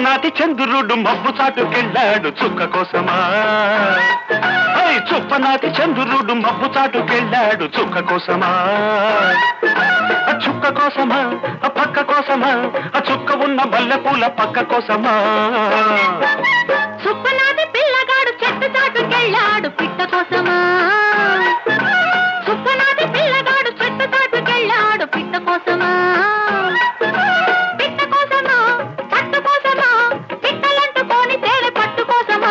చుప్పనాటి చంద్రుడు మబ్బు చాటుకెళ్ళాడు చుక్క కోసమా ఐ చుప్పనాటి చంద్రుడు మబ్బు చాటుకెళ్ళాడు చుక్క కోసమా ఆ చుక్క కోసమా ఆ పక్క కోసమా ఆ చుక్క ఉన్న మల్లెపూల పక్క కోసమా సుప్పనాది పిల్లగాడు చెట్టు చాటుకెళ్ళాడు పిట్ట కోసమా సుప్పనాది పిల్లగాడు చెట్టు చాటుకెళ్ళాడు పిట్ట కోసమా పిట్ట కోసమా పట్టు కోసమా పిట్టలంటుకొని తేనె పట్టు కోసమా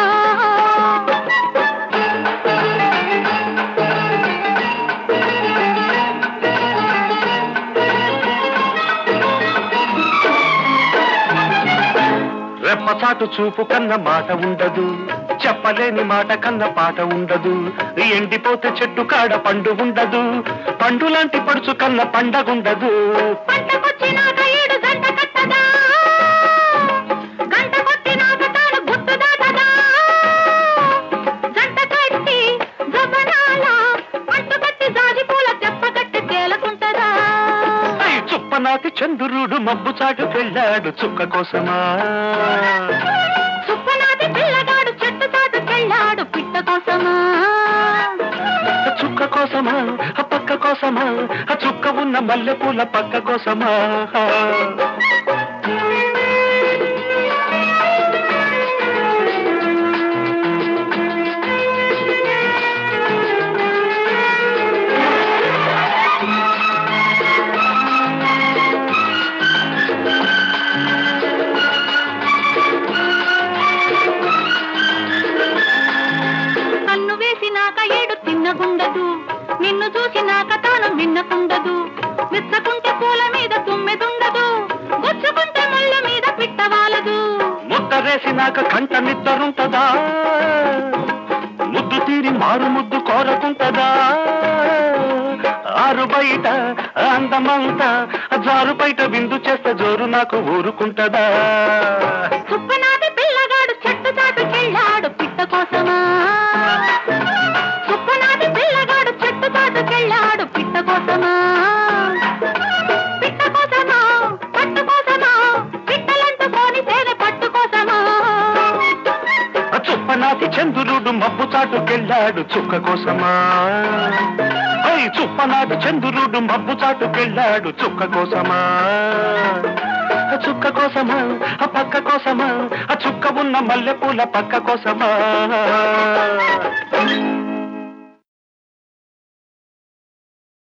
రెప్పచాటు చూపు కన్న మాట ఉండదు చెప్పలేని మాట కన్న పాట ఉండదు ఎండిపోతే చెట్టు కాడ పండు ఉండదు పండు లాంటి పడుచు కన్న పండగుండదు పంటకొచ్చినాక ఏడు గంట కట్టదా గంట కొట్టినాక తాను గుట్టు దాటదా జంట కట్టి జపనాల పంటు కట్టి జాజి పూల తెప్ప కట్టి తేలకుంటదా ఐ చుప్పనాటి చంద్రుడు మబ్బు చాటు వెళ్ళాడు చుక్క కోసమా సుప్పనాది పిల్లగాడు చెట్టు చాటుకెళ్ళాడు పిట్ట కోసమా ఆ చుక్క కోసమా ఆ పక్క కోసమా ఆ చుక్క ఉన్న మల్లెపూల పక్క కోసమా కన్ను వేసినాక ఏడు తిన్నగుండదు నిన్ను చూసినాక తాను మిన్నకుండదు విచ్చకుంటే పూల మీద తుమ్మెదుండదు గుచ్చుకుంటే ముళ్ళ మీద పిట్టవాలదు ముద్దరేసినాక కంట నిద్దరుంటదా ముద్దు తీరి మారు ముద్దు కోరకుంటదా ఆరు బయట అందమంతా జారు బయట విందు చేస్తే జోరు నాకు ఊరుకుంటదా సుప్పనాది పిల్లగాడు చెట్టు చాటుకెళ్ళాడు పిట్ట కోసమా సుప్పనాది పిల్లగాడు చెట్టు చాటుకెళ్ళాడు పిట్ట కోసమా పిట్ట కోసమా పట్టు కోసమా పిట్టలంటుకొని తేనె పట్టు కోసమా ఆ చుప్పనాటి చంద్రుడు మబ్బు చాటుకెళ్ళాడు చుక్క కోసమా ఐ చుప్పనాటి చంద్రుడు మబ్బు చాటుకెళ్ళాడు చుక్క కోసమా ఆ చుక్క కోసమా ఆ పక్క కోసమా ఆ చుక్క ఉన్న మల్లెపూల పక్క కోసమా